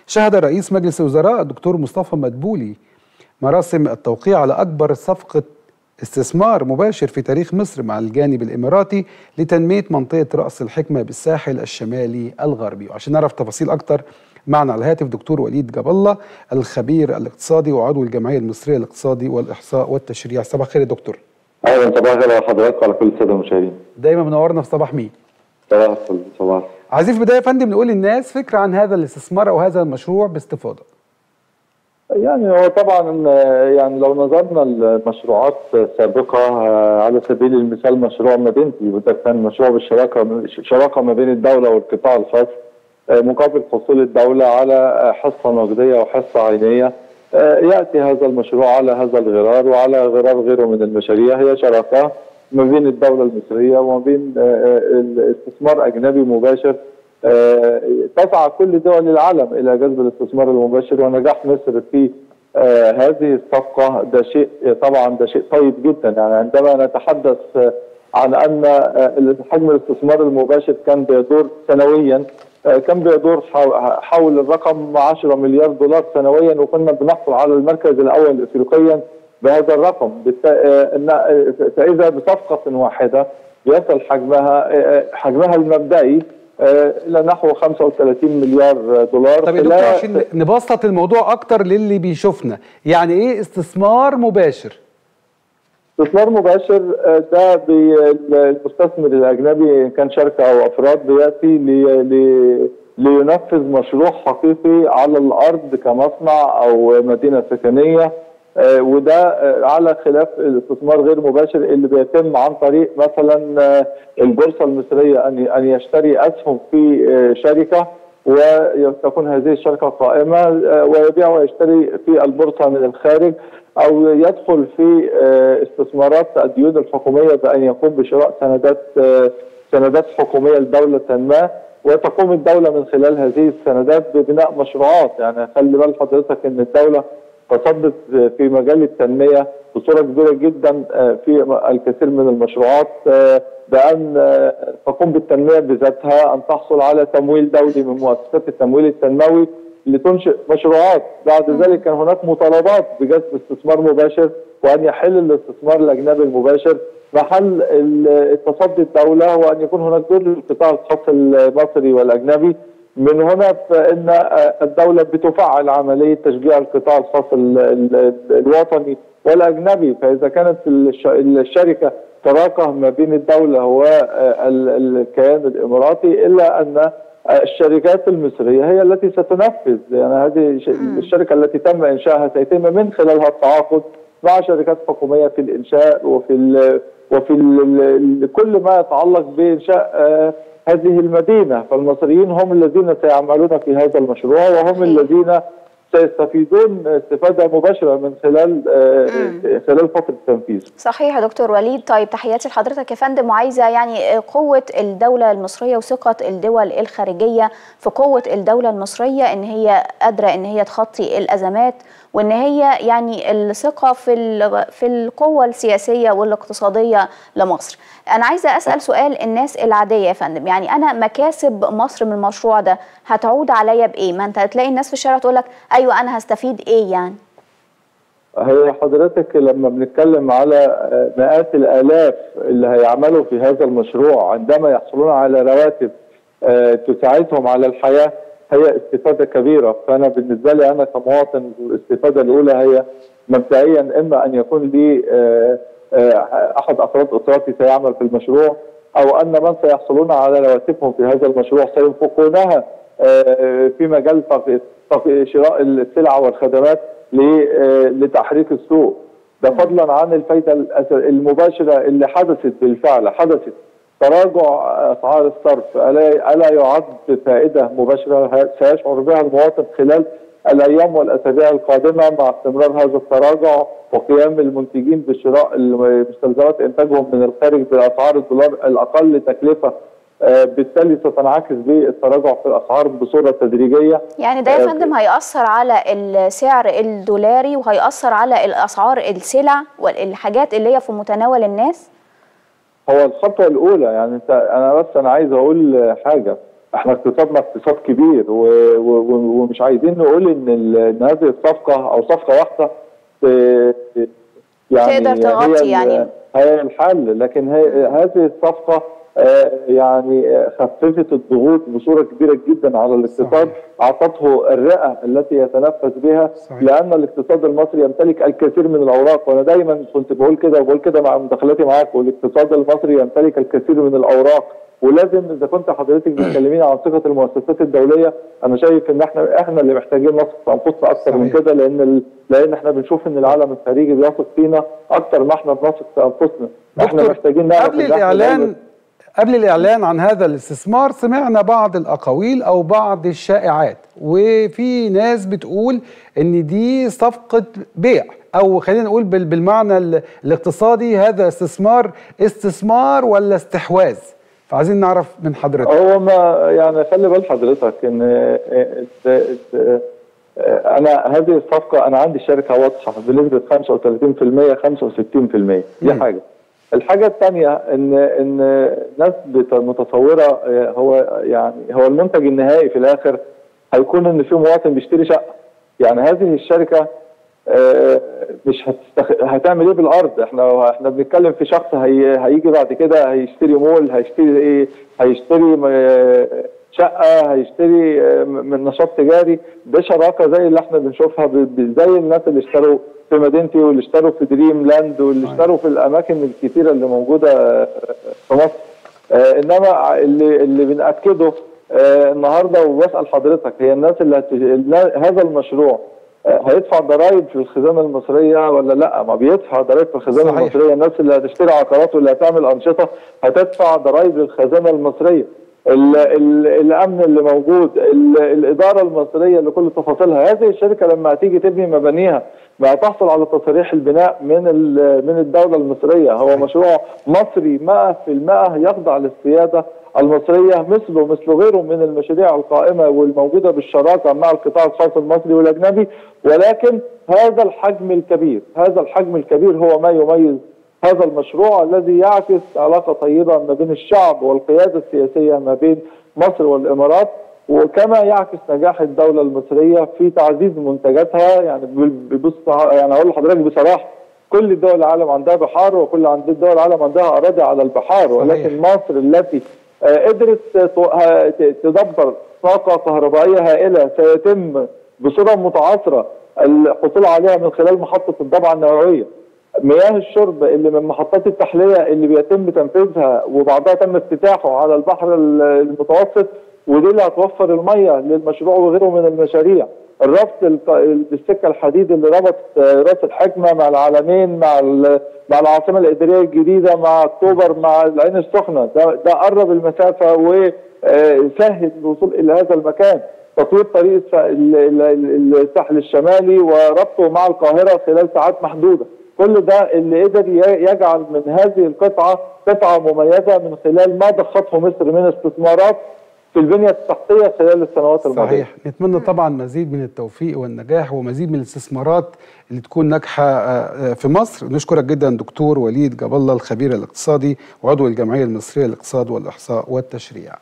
شهد رئيس مجلس الوزراء الدكتور مصطفى مدبولي مراسم التوقيع على أكبر صفقة استثمار مباشر في تاريخ مصر مع الجانب الإماراتي لتنمية منطقة رأس الحكمة بالساحل الشمالي الغربي وعشان نعرف تفاصيل أكتر معنا على الهاتف دكتور وليد جاب الله الخبير الاقتصادي وعضو الجمعية المصرية للاقتصادي والإحصاء والتشريع صباح الخير يا دكتور اهلا صباح الخير على حضرتك وعلى كل الساده المشاهدين دايما منورنا في صباح مين صباح الفل صباح عايزين في البداية يا فندم نقول للناس فكرة عن هذا الاستثمار أو هذا المشروع باستفاضة يعني هو طبعا آه، يعني لو نظرنا لمشروعات سابقه آه، على سبيل المثال مشروع مدينتي وده كان مشروع بالشراكه شراكه ما بين الدوله والقطاع الخاص آه، مقابل حصول الدوله على حصه نقديه وحصه عينيه آه، ياتي هذا المشروع على هذا الغرار وعلى غرار غيره من المشاريع هي شراكه ما بين الدوله المصريه وما بين آه، آه، الاستثمار اجنبي مباشر آه، تسعى كل دول العالم الى جذب الاستثمار المباشر ونجاح مصر في آه، هذه الصفقه ده شيء طبعا ده شيء طيب جدا يعني عندما نتحدث آه، عن ان آه، حجم الاستثمار المباشر كان بيدور سنويا آه، كان بيدور حو- حول الرقم 10 مليار دولار سنويا وكنا بنحصل على المركز الاول افريقيا بهذا الرقم بالت- آه، إن- آه، فاذا بصفقه واحده يصل حجمها آه، حجمها المبدئي آه، الى نحو 35 مليار دولار طب يا دكتور خلال- عشان نبسط الموضوع أكتر للي بيشوفنا يعني إيه استثمار مباشر استثمار مباشر آه، ده بي- المستثمر الاجنبي ان كان شركه او افراد بياتي لي- لي- لينفذ مشروع حقيقي على الارض كمصنع او مدينه سكنيه آه، وده آه، على خلاف الاستثمار غير مباشر اللي بيتم عن طريق مثلا آه، البورصه المصريه ان ان يشتري اسهم في آه، شركه وتكون هذه الشركه قائمه آه، ويبيع ويشتري في البورصه من الخارج او يدخل في آه، استثمارات الديون الحكوميه بان يقوم بشراء سندات آه، سندات حكوميه لدوله ما وتقوم الدوله من خلال هذه السندات ببناء مشروعات يعني خلي بال حضرتك ان الدوله تصدت في مجال التنميه بصوره كبيره جدا آه، في الكثير من المشروعات آه، بان آه، تقوم بالتنميه بذاتها ان تحصل على تمويل دولي من مؤسسات التمويل التنموي لتنشئ مشروعات بعد ذلك كان هناك مطالبات بجذب استثمار مباشر وان يحل الاستثمار الاجنبي المباشر محل ال- التصدي الدوله هو ان يكون هناك دور للقطاع الخاص المصري والاجنبي من هنا فان آه، الدوله بتفعل عمليه تشجيع القطاع الخاص ال- ال- الوطني والاجنبي فاذا كانت الش- الشركه تراكه ما بين الدوله والكيان الاماراتي الا ان الشركات المصريه هي التي ستنفذ يعني هذه ش- الشركه التي تم انشائها سيتم من خلالها التعاقد مع شركات حكوميه في الانشاء وفي ال وفي ال ال كل ما يتعلق بانشاء آه، هذه المدينه فالمصريين هم الذين سيعملون في هذا المشروع وهم الذين سيستفيدون استفاده مباشره من خلال آه، خلال فتره التنفيذ. صحيح يا دكتور وليد طيب تحياتي لحضرتك يا فندم وعايزه يعني قوه الدوله المصريه وثقه الدول الخارجيه في قوه الدوله المصريه ان هي قادره ان هي تخطي الازمات وان هي يعني الثقه في ال- في القوه السياسيه والاقتصاديه لمصر. انا عايزه اسال سؤال الناس العاديه يا فندم يعني انا مكاسب مصر من المشروع ده هتعود عليا بايه؟ ما انت هتلاقي الناس في الشارع تقول لك ايوه انا هستفيد ايه يعني؟ هي حضرتك لما بنتكلم على آه، مئات الالاف اللي هيعملوا في هذا المشروع عندما يحصلون على رواتب آه، تساعدهم على الحياه هي استفاده كبيره فانا بالنسبه لي انا كمواطن الاستفاده الاولى هي مبدئيا اما ان يكون لي آه، آه، احد افراد اسرتي سيعمل في المشروع او ان من سيحصلون على رواتبهم في هذا المشروع سينفقونها آه، في مجال تق- تق- شراء السلع والخدمات ل- آه، لتحريك السوق ده فضلا عن الفايده الأس- المباشره اللي حدثت بالفعل حدثت تراجع اسعار الصرف الا الا يعد فائده مباشره ه- سيشعر بها المواطن خلال الايام والاسابيع القادمه مع استمرار هذا التراجع وقيام المنتجين بشراء مستلزمات انتاجهم من الخارج باسعار الدولار الاقل تكلفه آه، بالتالي ستنعكس بالتراجع في الاسعار بصوره تدريجيه يعني ده يا آه، فندم هيأثر على السعر الدولاري وهيأثر على الأسعار السلع والحاجات اللي هي في متناول الناس هو الخطوه الاولى يعني انت انا بس انا عايز اقول حاجه احنا اقتصادنا اقتصاد كبير و... و... ومش عايزين نقول ان, ال... ان هذه الصفقه او صفقه واحده يعني تقدر تغطي يعني هي الحل لكن هي هذه الصفقه يعني خففت الضغوط بصوره كبيره جدا على الاقتصاد اعطته الرئه التي يتنفس بها صحيح. لان الاقتصاد المصري يمتلك الكثير من الاوراق وانا دايما كنت بقول كده وبقول كده مع مداخلاتي معاك والاقتصاد المصري يمتلك الكثير من الاوراق ولازم اذا كنت حضرتك بتكلمين عن ثقه المؤسسات الدوليه انا شايف ان احنا احنا اللي محتاجين نثق في انفسنا اكثر من كده لان ال... لان احنا بنشوف ان العالم الخارجي بيثق فينا اكثر ما احنا بنثق في انفسنا احنا محتاجين نعرف قبل الاعلان قبل الإعلان عن هذا الاستثمار سمعنا بعض الأقاويل أو بعض الشائعات وفي ناس بتقول إن دي صفقة بيع أو خلينا نقول بالمعنى الاقتصادي هذا استثمار استثمار ولا استحواذ فعايزين نعرف من حضرتك هو ما يعني خلي بال حضرتك ان انا هذه الصفقه انا عندي شركه واضحه بنسبه 35% 65% دي م. حاجه الحاجة الثانية إن إن ناس متصورة هو يعني هو المنتج النهائي في الآخر هيكون إن في مواطن بيشتري شقة يعني هذه الشركة مش هتستخ... هتعمل ايه بالارض احنا احنا بنتكلم في شخص هي... هيجي بعد كده هيشتري مول هيشتري ايه هيشتري شقه هيشتري من نشاط تجاري بشراكه زي اللي احنا بنشوفها ب... زي الناس اللي اشتروا في مدينتي واللي اشتروا في دريم لاند واللي اشتروا في الاماكن الكثيره اللي موجوده في مصر آه انما اللي اللي بناكده آه النهارده وبسال حضرتك هي الناس اللي هت... هذا المشروع آه هيدفع ضرائب في الخزانه المصريه ولا لا؟ ما بيدفع ضرائب في الخزانه صحيح. المصريه، الناس اللي هتشتري عقارات واللي هتعمل انشطه هتدفع ضرائب للخزانه المصريه. ال ال الامن اللي موجود الاداره المصريه لكل تفاصيلها هذه الشركه لما هتيجي تبني مبانيها ما تحصل على تصريح البناء من من الدوله المصريه هو مشروع مصري 100% يخضع للسياده المصريه مثله مثل غيره من المشاريع القائمه والموجوده بالشراكه مع القطاع الخاص المصري والاجنبي ولكن هذا الحجم الكبير هذا الحجم الكبير هو ما يميز هذا المشروع الذي يعكس علاقه طيبه ما بين الشعب والقياده السياسيه ما بين مصر والامارات وكما يعكس نجاح الدوله المصريه في تعزيز منتجاتها يعني بص يعني اقول لحضرتك بصراحه كل دول العالم عندها بحار وكل عند دول العالم عندها اراضي على البحار ولكن مصر التي قدرت تدبر طاقه كهربائيه هائله سيتم بصوره متعاصره الحصول عليها من خلال محطه الضبعه النوويه مياه الشرب اللي من محطات التحليه اللي بيتم تنفيذها وبعضها تم افتتاحه على البحر المتوسط ودي اللي هتوفر الميه للمشروع وغيره من المشاريع الربط بالسكه الحديد اللي ربط راس الحكمه مع العالمين مع مع العاصمه الاداريه الجديده مع اكتوبر مع العين السخنه ده ده قرب المسافه وسهل الوصول الى هذا المكان تطوير طريق الساحل الشمالي وربطه مع القاهره خلال ساعات محدوده كل ده اللي قدر يجعل من هذه القطعه قطعه مميزه من خلال ما ضخته مصر من استثمارات في البنيه التحتيه خلال السنوات الماضيه. صحيح، نتمنى طبعا مزيد من التوفيق والنجاح ومزيد من الاستثمارات اللي تكون ناجحه في مصر، نشكرك جدا دكتور وليد جاب الله الخبير الاقتصادي وعضو الجمعيه المصريه للاقتصاد والاحصاء والتشريع.